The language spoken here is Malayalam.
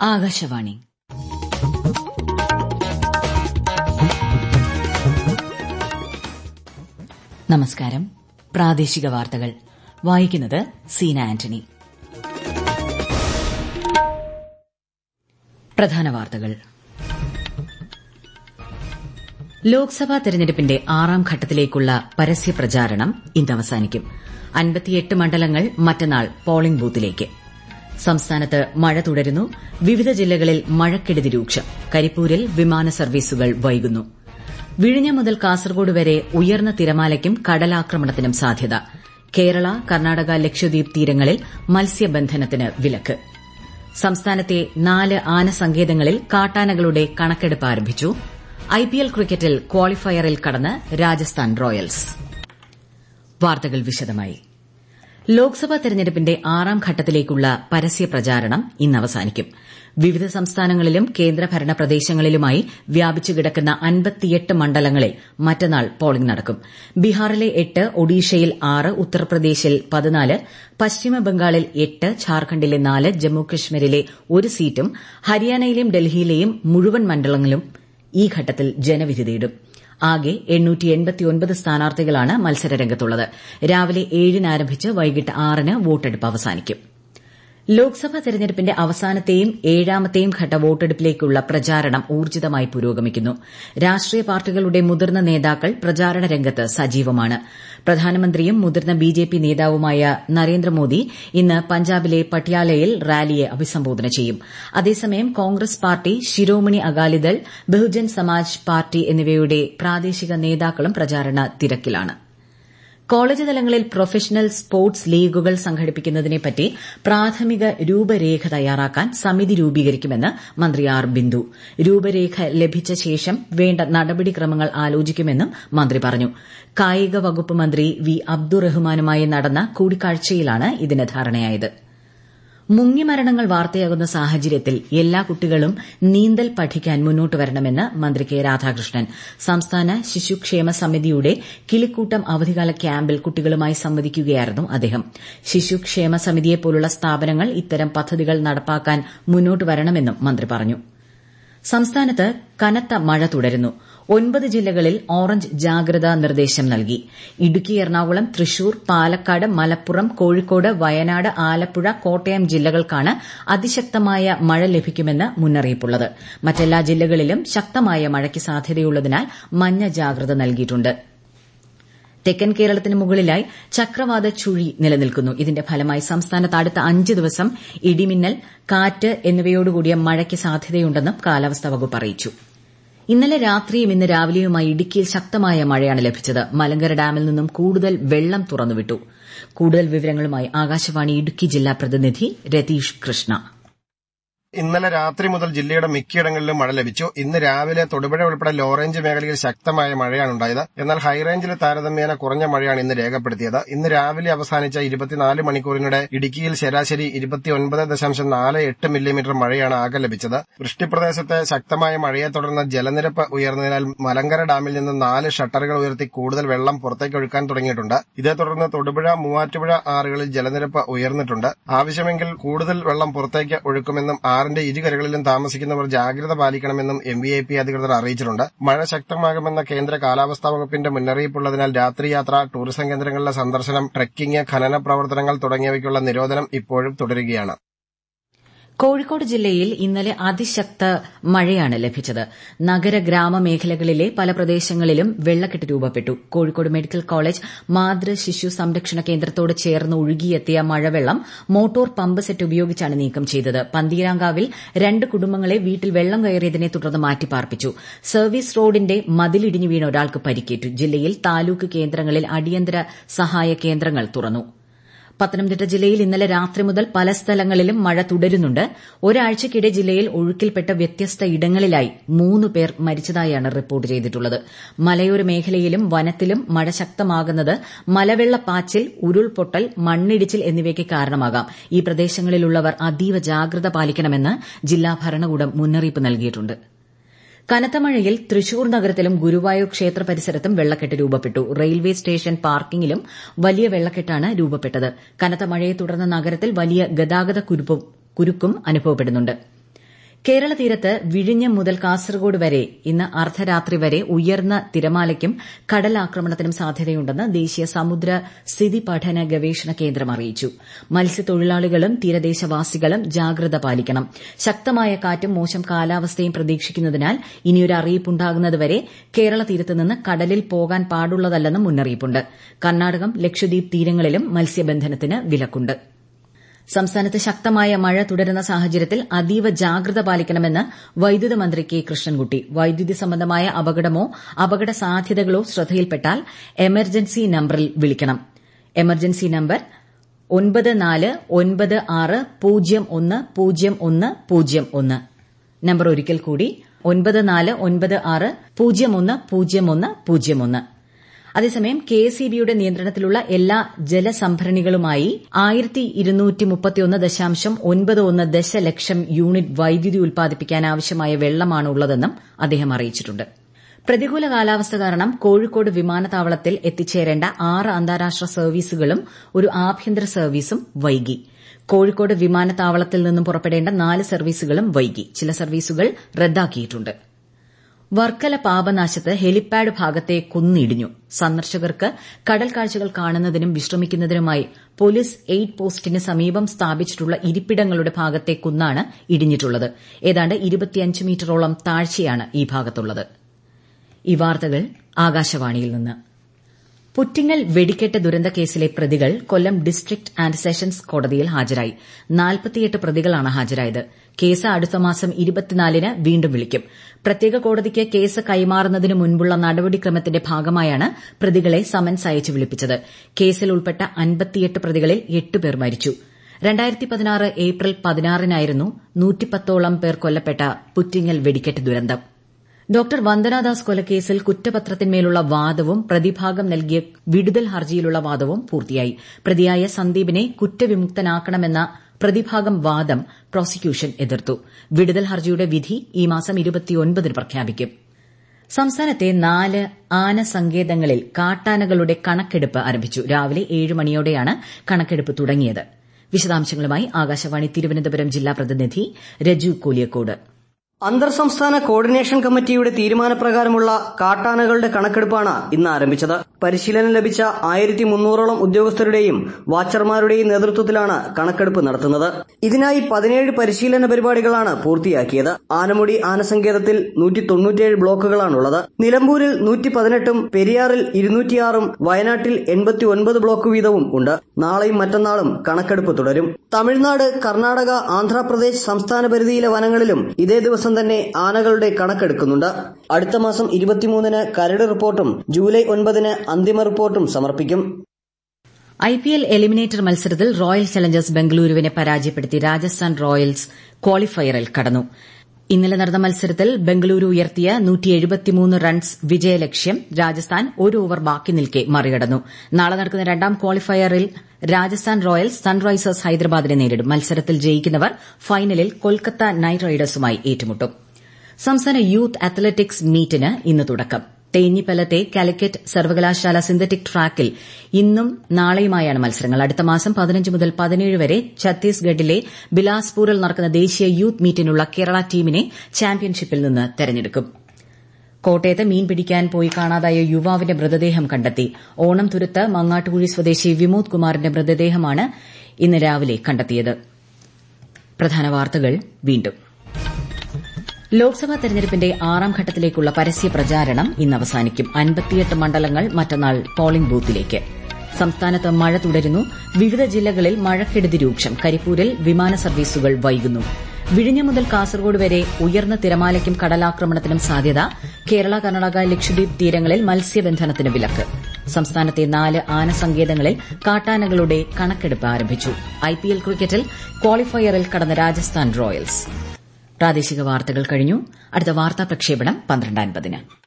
ആകാശവാണി നമസ്കാരം പ്രാദേശിക വാർത്തകൾ വായിക്കുന്നത് സീന ആന്റണി പ്രധാന വാർത്തകൾ ലോക്സഭാ തെരഞ്ഞെടുപ്പിന്റെ ആറാം ഘട്ടത്തിലേക്കുള്ള പരസ്യ പ്രചാരണം ഇന്ന് അവസാനിക്കും അൻപത്തിയെട്ട് മണ്ഡലങ്ങൾ മറ്റന്നാൾ പോളിംഗ് ബൂത്തിലേക്ക് സംസ്ഥാനത്ത് മഴ തുടരുന്നു വിവിധ ജില്ലകളിൽ മഴക്കെടുതി രൂക്ഷം കരിപ്പൂരിൽ വിമാന സർവീസുകൾ വൈകുന്നു വിഴിഞ്ഞം മുതൽ കാസർഗോഡ് വരെ ഉയർന്ന തിരമാലയ്ക്കും കടലാക്രമണത്തിനും സാധ്യത കേരള കർണാടക ലക്ഷദ്വീപ് തീരങ്ങളിൽ മത്സ്യബന്ധനത്തിന് വിലക്ക് സംസ്ഥാനത്തെ നാല് ആനസങ്കേതങ്ങളിൽ കാട്ടാനകളുടെ കണക്കെടുപ്പ് ആരംഭിച്ചു ഐപിഎൽ ക്രിക്കറ്റിൽ ക്വാളിഫയറിൽ കടന്ന് രാജസ്ഥാൻ റോയൽസ് വാർത്തകൾ വിശദമായി ലോക്സഭാ തെരഞ്ഞെടുപ്പിന്റെ ആറാം ഘട്ടത്തിലേക്കുള്ള പരസ്യ പ്രചാരണം ഇന്ന് അവസാനിക്കും വിവിധ സംസ്ഥാനങ്ങളിലും കേന്ദ്രഭരണ പ്രദേശങ്ങളിലുമായി വ്യാപിച്ചു കിടക്കുന്ന അൻപത്തിയെട്ട് മണ്ഡലങ്ങളിൽ മറ്റന്നാൾ പോളിംഗ് നടക്കും ബീഹാറിലെ എട്ട് ഒഡീഷയിൽ ആറ് ഉത്തർപ്രദേശിൽ പതിനാല് പശ്ചിമബംഗാളിൽ എട്ട് ഝാർഖണ്ഡിലെ നാല് ജമ്മുകശ്മീരിലെ ഒരു സീറ്റും ഹരിയാനയിലെയും ഡൽഹിയിലെയും മുഴുവൻ മണ്ഡലങ്ങളും ഈ ഘട്ടത്തിൽ ജനവിധി തേടും ആകെ സ്ഥാനാർത്ഥികളാണ് മത്സരരംഗത്തുള്ളത് രാവിലെ ഏഴിന് ആരംഭിച്ച് വൈകിട്ട് ആറിന് വോട്ടെടുപ്പ് അവസാനിക്കും ലോക്സഭാ തെരഞ്ഞെടുപ്പിന്റെ അവസാനത്തെയും ഏഴാമത്തെയും ഘട്ട വോട്ടെടുപ്പിലേക്കുള്ള പ്രചാരണം ഊർജ്ജിതമായി പുരോഗമിക്കുന്നു രാഷ്ട്രീയ പാർട്ടികളുടെ മുതിർന്ന നേതാക്കൾ പ്രചാരണ രംഗത്ത് സജീവമാണ് പ്രധാനമന്ത്രിയും മുതിർന്ന ബിജെപി നേതാവുമായ നരേന്ദ്രമോദി ഇന്ന് പഞ്ചാബിലെ പട്യാലയിൽ റാലിയെ അഭിസംബോധന ചെയ്യും അതേസമയം കോൺഗ്രസ് പാർട്ടി ശിരോമണി അകാലിദൾ ബഹുജൻ സമാജ് പാർട്ടി എന്നിവയുടെ പ്രാദേശിക നേതാക്കളും പ്രചാരണ തിരക്കിലാണ് കോളേജ് തലങ്ങളിൽ പ്രൊഫഷണൽ സ്പോർട്സ് ലീഗുകൾ സംഘടിപ്പിക്കുന്നതിനെപ്പറ്റി പ്രാഥമിക രൂപരേഖ തയ്യാറാക്കാൻ സമിതി രൂപീകരിക്കുമെന്ന് മന്ത്രി ആർ ബിന്ദു രൂപരേഖ ലഭിച്ച ശേഷം വേണ്ട നടപടിക്രമങ്ങൾ ആലോചിക്കുമെന്നും മന്ത്രി പറഞ്ഞു കായിക വകുപ്പ് മന്ത്രി വി അബ്ദുറഹ്മാനുമായി നടന്ന കൂടിക്കാഴ്ചയിലാണ് ഇതിന് ധാരണയായത് മുങ്ങിമരണങ്ങൾ വാർത്തയാകുന്ന സാഹചര്യത്തിൽ എല്ലാ കുട്ടികളും നീന്തൽ പഠിക്കാൻ മുന്നോട്ട് വരണമെന്ന് മന്ത്രി കെ രാധാകൃഷ്ണൻ സംസ്ഥാന ശിശുക്ഷേമ സമിതിയുടെ കിളിക്കൂട്ടം അവധിക്കാല ക്യാമ്പിൽ കുട്ടികളുമായി സംവദിക്കുകയായിരുന്നു അദ്ദേഹം ശിശുക്ഷേമ സമിതിയെപ്പോലുള്ള സ്ഥാപനങ്ങൾ ഇത്തരം പദ്ധതികൾ നടപ്പാക്കാൻ മുന്നോട്ട് വരണമെന്നും മന്ത്രി പറഞ്ഞു സംസ്ഥാനത്ത് കനത്ത മഴ തുടരുന്നു ഒൻപത് ജില്ലകളിൽ ഓറഞ്ച് ജാഗ്രതാ നിർദ്ദേശം നൽകി ഇടുക്കി എറണാകുളം തൃശൂർ പാലക്കാട് മലപ്പുറം കോഴിക്കോട് വയനാട് ആലപ്പുഴ കോട്ടയം ജില്ലകൾക്കാണ് അതിശക്തമായ മഴ ലഭിക്കുമെന്ന് മുന്നറിയിപ്പുള്ളത് മറ്റെല്ലാ ജില്ലകളിലും ശക്തമായ മഴയ്ക്ക് സാധ്യതയുള്ളതിനാൽ മഞ്ഞ ജാഗ്രത നൽകിയിട്ടുണ്ട് തെക്കൻ കേരളത്തിന് മുകളിലായി ചക്രവാത ചുഴി നിലനിൽക്കുന്നു ഇതിന്റെ ഫലമായി സംസ്ഥാനത്ത് അടുത്ത അഞ്ച് ദിവസം ഇടിമിന്നൽ കാറ്റ് എന്നിവയോടുകൂടിയ മഴയ്ക്ക് സാധ്യതയുണ്ടെന്നും കാലാവസ്ഥാ വകുപ്പ് അറിയിച്ചു ഇന്നലെ രാത്രിയും ഇന്ന് രാവിലെയുമായി ഇടുക്കിയിൽ ശക്തമായ മഴയാണ് ലഭിച്ചത് മലങ്കര ഡാമിൽ നിന്നും കൂടുതൽ വെള്ളം തുറന്നുവിട്ടു കൂടുതൽ വിവരങ്ങളുമായി ആകാശവാണി ഇടുക്കി ജില്ലാ പ്രതിനിധി രതീഷ് കൃഷ്ണ ഇന്നലെ രാത്രി മുതൽ ജില്ലയുടെ മിക്കയിടങ്ങളിലും മഴ ലഭിച്ചു ഇന്ന് രാവിലെ തൊടുപുഴ ഉൾപ്പെടെ ലോറേഞ്ച് മേഖലയിൽ ശക്തമായ മഴയാണ് ഉണ്ടായത് എന്നാൽ ഹൈറേഞ്ചിൽ താരതമ്യേന കുറഞ്ഞ മഴയാണ് ഇന്ന് രേഖപ്പെടുത്തിയത് ഇന്ന് രാവിലെ അവസാനിച്ച ഇരുപത്തിനാല് മണിക്കൂറിനിടെ ഇടുക്കിയിൽ ശരാശരി ഇരുപത്തിയൊൻപത് ദശാംശം നാല് എട്ട് മില്ലിമീറ്റർ മഴയാണ് ആകെ ലഭിച്ചത് വൃഷ്ടിപ്രദേശത്തെ ശക്തമായ മഴയെ തുടർന്ന് ജലനിരപ്പ് ഉയർന്നതിനാൽ മലങ്കര ഡാമിൽ നിന്ന് നാല് ഷട്ടറുകൾ ഉയർത്തി കൂടുതൽ വെള്ളം പുറത്തേക്ക് ഒഴുക്കാൻ തുടങ്ങിയിട്ടുണ്ട് ഇതേ തുടർന്ന് തൊടുപുഴ മൂവാറ്റുപുഴ ആറുകളിൽ ജലനിരപ്പ് ഉയർന്നിട്ടുണ്ട് ആവശ്യമെങ്കിൽ കൂടുതൽ വെള്ളം പുറത്തേക്ക് ഒഴുക്കുമെന്നും ആറിന്റെ ഇരുകരകളിലും താമസിക്കുന്നവർ ജാഗ്രത പാലിക്കണമെന്നും എം വി ഐ പി അധികൃതർ അറിയിച്ചിട്ടുണ്ട് മഴ ശക്തമാകുമെന്ന കേന്ദ്ര കാലാവസ്ഥാ വകുപ്പിന്റെ മുന്നറിയിപ്പുള്ളതിനാൽ രാത്രിയാത്ര ടൂറിസം കേന്ദ്രങ്ങളിലെ സന്ദർശനം ട്രക്കിംഗ് ഖനന പ്രവർത്തനങ്ങൾ തുടങ്ങിയവയ്ക്കുള്ള നിരോധനം ഇപ്പോഴും തുടരുകയാണ് കോഴിക്കോട് ജില്ലയിൽ ഇന്നലെ അതിശക്ത മഴയാണ് ലഭിച്ചത് നഗര ഗ്രാമ മേഖലകളിലെ പല പ്രദേശങ്ങളിലും വെള്ളക്കെട്ട് രൂപപ്പെട്ടു കോഴിക്കോട് മെഡിക്കൽ കോളേജ് മാതൃ ശിശു സംരക്ഷണ കേന്ദ്രത്തോട് ചേർന്ന് ഒഴുകിയെത്തിയ മഴവെള്ളം മോട്ടോർ പമ്പ് സെറ്റ് ഉപയോഗിച്ചാണ് നീക്കം ചെയ്തത് പന്തീരാങ്കാവിൽ രണ്ട് കുടുംബങ്ങളെ വീട്ടിൽ വെള്ളം കയറിയതിനെ തുടർന്ന് മാറ്റിപ്പാർപ്പിച്ചു സർവീസ് റോഡിന്റെ മതിലിടിഞ്ഞു വീണ ഒരാൾക്ക് പരിക്കേറ്റു ജില്ലയിൽ താലൂക്ക് കേന്ദ്രങ്ങളിൽ അടിയന്തര സഹായ കേന്ദ്രങ്ങൾ തുറന്നു പത്തനംതിട്ട ജില്ലയിൽ ഇന്നലെ രാത്രി മുതൽ പല സ്ഥലങ്ങളിലും മഴ തുടരുന്നുണ്ട് ഒരാഴ്ചയ്ക്കിടെ ജില്ലയിൽ ഒഴുക്കിൽപ്പെട്ട വ്യത്യസ്ത ഇടങ്ങളിലായി മൂന്ന് പേർ മരിച്ചതായാണ് റിപ്പോർട്ട് ചെയ്തിട്ടുള്ളത് മലയോര മേഖലയിലും വനത്തിലും മഴ ശക്തമാകുന്നത് മലവെള്ളപ്പാച്ചിൽ ഉരുൾപൊട്ടൽ മണ്ണിടിച്ചിൽ എന്നിവയ്ക്ക് കാരണമാകാം ഈ പ്രദേശങ്ങളിലുള്ളവർ അതീവ ജാഗ്രത പാലിക്കണമെന്ന് ജില്ലാ ഭരണകൂടം മുന്നറിയിപ്പ് നൽകിയിട്ടുണ്ട് കനത്ത മഴയിൽ തൃശൂർ നഗരത്തിലും ഗുരുവായൂർ ക്ഷേത്ര പരിസരത്തും വെള്ളക്കെട്ട് രൂപപ്പെട്ടു റെയിൽവേ സ്റ്റേഷൻ പാർക്കിംഗിലും വലിയ വെള്ളക്കെട്ടാണ് രൂപപ്പെട്ടത് കനത്ത മഴയെ തുടർന്ന് നഗരത്തിൽ വലിയ ഗതാഗത കുരുക്കും അനുഭവപ്പെടുന്നുണ്ട് കേരള തീരത്ത് വിഴിഞ്ഞം മുതൽ കാസർഗോഡ് വരെ ഇന്ന് അർദ്ധരാത്രി വരെ ഉയർന്ന തിരമാലയ്ക്കും കടലാക്രമണത്തിനും സാധ്യതയുണ്ടെന്ന് ദേശീയ സമുദ്ര സ്ഥിതി പഠന ഗവേഷണ കേന്ദ്രം അറിയിച്ചു മത്സ്യത്തൊഴിലാളികളും തീരദേശവാസികളും ജാഗ്രത പാലിക്കണം ശക്തമായ കാറ്റും മോശം കാലാവസ്ഥയും പ്രതീക്ഷിക്കുന്നതിനാൽ ഇനിയൊരു അറിയിപ്പുണ്ടാകുന്നതുവരെ കേരള തീരത്ത് നിന്ന് കടലിൽ പോകാൻ പാടുള്ളതല്ലെന്നും മുന്നറിയിപ്പുണ്ട് കർണാടകം ലക്ഷദ്വീപ് തീരങ്ങളിലും മത്സ്യബന്ധനത്തിന് വിലക്കുണ്ട് സംസ്ഥാനത്ത് ശക്തമായ മഴ തുടരുന്ന സാഹചര്യത്തിൽ അതീവ ജാഗ്രത പാലിക്കണമെന്ന് വൈദ്യുത മന്ത്രി കെ കൃഷ്ണൻകുട്ടി വൈദ്യുതി സംബന്ധമായ അപകടമോ അപകട സാധ്യതകളോ ശ്രദ്ധയിൽപ്പെട്ടാൽ എമർജൻസി നമ്പറിൽ വിളിക്കണം എമർജൻസി നമ്പർ ഒൻപത് നാല് ഒൻപത് ആറ് പൂജ്യം ഒന്ന് പൂജ്യം ഒന്ന് പൂജ്യം ഒന്ന് നമ്പർ ഒരിക്കൽ കൂടി ഒൻപത് നാല് ഒൻപത് ആറ് പൂജ്യം ഒന്ന് പൂജ്യം ഒന്ന് പൂജ്യം ഒന്ന് അതേസമയം കെ എസ് ഇ ബിയുടെ നിയന്ത്രണത്തിലുള്ള എല്ലാ ജലസംഭരണികളുമായി ആയിരത്തി ഇരുന്നൂറ്റി മുപ്പത്തിയൊന്ന് ദശാംശം ഒൻപത് ഒന്ന് ദശലക്ഷം യൂണിറ്റ് വൈദ്യുതി ഉൽപ്പാദിപ്പിക്കാൻ ആവശ്യമായ വെള്ളമാണ് ഉള്ളതെന്നും അദ്ദേഹം അറിയിച്ചിട്ടുണ്ട് പ്രതികൂല കാലാവസ്ഥ കാരണം കോഴിക്കോട് വിമാനത്താവളത്തിൽ എത്തിച്ചേരേണ്ട ആറ് അന്താരാഷ്ട്ര സർവീസുകളും ഒരു ആഭ്യന്തര സർവീസും വൈകി കോഴിക്കോട് വിമാനത്താവളത്തിൽ നിന്നും പുറപ്പെടേണ്ട നാല് സർവീസുകളും വൈകി ചില സർവീസുകൾ റദ്ദാക്കിയിട്ടുണ്ട് വർക്കല പാപനാശത്ത് ഹെലിപ്പാഡ് ഭാഗത്തെ കുന്നിടിഞ്ഞു സന്ദർശകർക്ക് കടൽ കാഴ്ചകൾ കാണുന്നതിനും വിശ്രമിക്കുന്നതിനുമായി പോലീസ് എയ്ഡ് പോസ്റ്റിന് സമീപം സ്ഥാപിച്ചിട്ടുള്ള ഇരിപ്പിടങ്ങളുടെ ഭാഗത്തെ കുന്നാണ് ഇടിഞ്ഞിട്ടുള്ളത് ഏതാണ്ട് ഇരുപത്തിയഞ്ച് മീറ്ററോളം താഴ്ചയാണ് ഈ ഭാഗത്തുള്ളത് ഈ വാർത്തകൾ ആകാശവാണിയിൽ നിന്ന് പുറ്റിങ്ങൽ വെടിക്കെട്ട് ദുരന്ത കേസിലെ പ്രതികൾ കൊല്ലം ഡിസ്ട്രിക്ട് ആന്റ് സെഷൻസ് കോടതിയിൽ ഹാജരായി നാൽപ്പത്തിയെട്ട് പ്രതികളാണ് ഹാജരായത് കേസ് അടുത്ത മാസം ഇരുപത്തിനാലിന് വീണ്ടും വിളിക്കും പ്രത്യേക കോടതിക്ക് കേസ് കൈമാറുന്നതിന് മുൻപുള്ള നടപടിക്രമത്തിന്റെ ഭാഗമായാണ് പ്രതികളെ സമൻസ് അയച്ച് വിളിപ്പിച്ചത് കേസിൽ ഉൾപ്പെട്ട അൻപത്തിയെട്ട് പ്രതികളിൽ എട്ടുപേർ മരിച്ചു രണ്ടായിരത്തി പതിനാറ് ഏപ്രിൽ പതിനാറിനായിരുന്നു നൂറ്റിപ്പത്തോളം പേർ കൊല്ലപ്പെട്ട പുറ്റിങ്ങൽ വെടിക്കെട്ട് ദുരന്തം ഡോക്ടർ വന്ദനാദാസ് കൊലക്കേസിൽ കുറ്റപത്രത്തിന്മേലുള്ള വാദവും പ്രതിഭാഗം നൽകിയ വിടുതൽ ഹർജിയിലുള്ള വാദവും പൂർത്തിയായി പ്രതിയായ സന്ദീപിനെ കുറ്റവിമുക്തനാക്കണമെന്ന പ്രതിഭാഗം വാദം പ്രോസിക്യൂഷൻ എതിർത്തു വിടുതൽ ഹർജിയുടെ വിധി ഈ മാസം ഇരുപത്തിയൊൻപതിന് പ്രഖ്യാപിക്കും സംസ്ഥാനത്തെ നാല് ആന സങ്കേതങ്ങളിൽ കാട്ടാനകളുടെ കണക്കെടുപ്പ് ആരംഭിച്ചു രാവിലെ ഏഴ് മണിയോടെയാണ് കണക്കെടുപ്പ് തുടങ്ങിയത് വിശദാംശങ്ങളുമായി ആകാശവാണി തിരുവനന്തപുരം ജില്ലാ പ്രതിനിധി രജു കൂലിയക്കോട് അന്തർ സംസ്ഥാന കോർഡിനേഷൻ കമ്മിറ്റിയുടെ തീരുമാനപ്രകാരമുള്ള കാട്ടാനകളുടെ കണക്കെടുപ്പാണ് ഇന്ന് ആരംഭിച്ചത് പരിശീലനം ലഭിച്ച ആയിരത്തി മുന്നൂറോളം ഉദ്യോഗസ്ഥരുടെയും വാച്ചർമാരുടെയും നേതൃത്വത്തിലാണ് കണക്കെടുപ്പ് നടത്തുന്നത് ഇതിനായി പതിനേഴ് പരിശീലന പരിപാടികളാണ് പൂർത്തിയാക്കിയത് ആനമുടി ആനസങ്കേതത്തിൽ നൂറ്റി തൊണ്ണൂറ്റിയേഴ് ബ്ലോക്കുകളാണുള്ളത് നിലമ്പൂരിൽ നൂറ്റി പതിനെട്ടും പെരിയാറിൽ ഇരുന്നൂറ്റിയാറും വയനാട്ടിൽ എൺപത്തി ഒൻപത് ബ്ലോക്ക് വീതവും ഉണ്ട് നാളെയും മറ്റന്നാളും കണക്കെടുപ്പ് തുടരും തമിഴ്നാട് കർണാടക ആന്ധ്രാപ്രദേശ് സംസ്ഥാന പരിധിയിലെ വനങ്ങളിലും ഇതേ ദിവസം തന്നെ ആനകളുടെ കണക്കെടുക്കുന്നുണ്ട് അടുത്ത മാസം ഇരുപത്തിമൂന്നിന് കരട് റിപ്പോർട്ടും ജൂലൈ ഒൻപതിന് അന്തിമ റിപ്പോർട്ടും സമർപ്പിക്കും ഐപിഎൽ എലിമിനേറ്റർ മത്സരത്തിൽ റോയൽ ചലഞ്ചേഴ്സ് ബംഗളൂരുവിനെ പരാജയപ്പെടുത്തി രാജസ്ഥാൻ റോയൽസ് ക്വാളിഫയറിൽ കടന്നു ഇന്നലെ നടന്ന മത്സരത്തിൽ ബംഗളൂരു ഉയർത്തിയ റൺസ് വിജയലക്ഷ്യം രാജസ്ഥാൻ ഒരു ഓവർ ബാക്കി നിൽക്കെ മറികടന്നു നാളെ നടക്കുന്ന രണ്ടാം ക്വാളിഫയറിൽ രാജസ്ഥാൻ റോയൽസ് സൺറൈസേഴ്സ് ഹൈദരാബാദിനെ നേരിടും മത്സരത്തിൽ ജയിക്കുന്നവർ ഫൈനലിൽ കൊൽക്കത്ത നൈറ്റ് റൈഡേഴ്സുമായി ഏറ്റുമുട്ടും സംസ്ഥാന യൂത്ത് അത്ലറ്റിക്സ് മീറ്റിന് ഇന്ന് തുടക്കം തേഞ്ഞിപ്പലത്തെ കാലിക്കറ്റ് സർവകലാശാല സിന്തറ്റിക് ട്രാക്കിൽ ഇന്നും നാളെയുമായാണ് മത്സരങ്ങൾ അടുത്ത മാസം പതിനഞ്ച് മുതൽ പതിനേഴ് വരെ ഛത്തീസ്ഗഡിലെ ബിലാസ്പൂരിൽ നടക്കുന്ന ദേശീയ യൂത്ത് മീറ്റിനുള്ള കേരള ടീമിനെ ചാമ്പ്യൻഷിപ്പിൽ നിന്ന് തെരഞ്ഞെടുക്കും കോട്ടയത്ത് മീൻ പിടിക്കാൻ പോയി കാണാതായ യുവാവിന്റെ മൃതദേഹം കണ്ടെത്തി ഓണം തുരുത്ത് മങ്ങാട്ടുകുഴി സ്വദേശി വിമോദ് കുമാറിന്റെ മൃതദേഹമാണ് ഇന്ന് രാവിലെ കണ്ടെത്തിയത് പ്രധാന വാർത്തകൾ വീണ്ടും ലോക്സഭാ തെരഞ്ഞെടുപ്പിന്റെ ആറാം ഘട്ടത്തിലേക്കുള്ള പരസ്യ പ്രചാരണം ഇന്ന് അവസാനിക്കും അൻപത്തിയെട്ട് മണ്ഡലങ്ങൾ മറ്റന്നാൾ പോളിംഗ് ബൂത്തിലേക്ക് സംസ്ഥാനത്ത് മഴ തുടരുന്നു വിവിധ ജില്ലകളിൽ മഴക്കെടുതി രൂക്ഷം കരിപ്പൂരിൽ വിമാന സർവീസുകൾ വൈകുന്നു വിഴിഞ്ഞം മുതൽ കാസർഗോഡ് വരെ ഉയർന്ന തിരമാലയ്ക്കും കടലാക്രമണത്തിനും സാധ്യത കേരള കർണാടക ലക്ഷദ്വീപ് തീരങ്ങളിൽ മത്സ്യബന്ധനത്തിന് വിലക്ക് സംസ്ഥാനത്തെ നാല് ആനസങ്കേതങ്ങളിൽ കാട്ടാനകളുടെ കണക്കെടുപ്പ് ആരംഭിച്ചു ഐപിഎൽ ക്രിക്കറ്റിൽ ക്വാളിഫയറിൽ കടന്ന രാജസ്ഥാൻ റോയൽസ് പ്രാദേശിക വാർത്തകൾ കഴിഞ്ഞു അടുത്ത വാർത്താ പ്രക്ഷേപണം പന്ത്രണ്ട് അൻപതിന്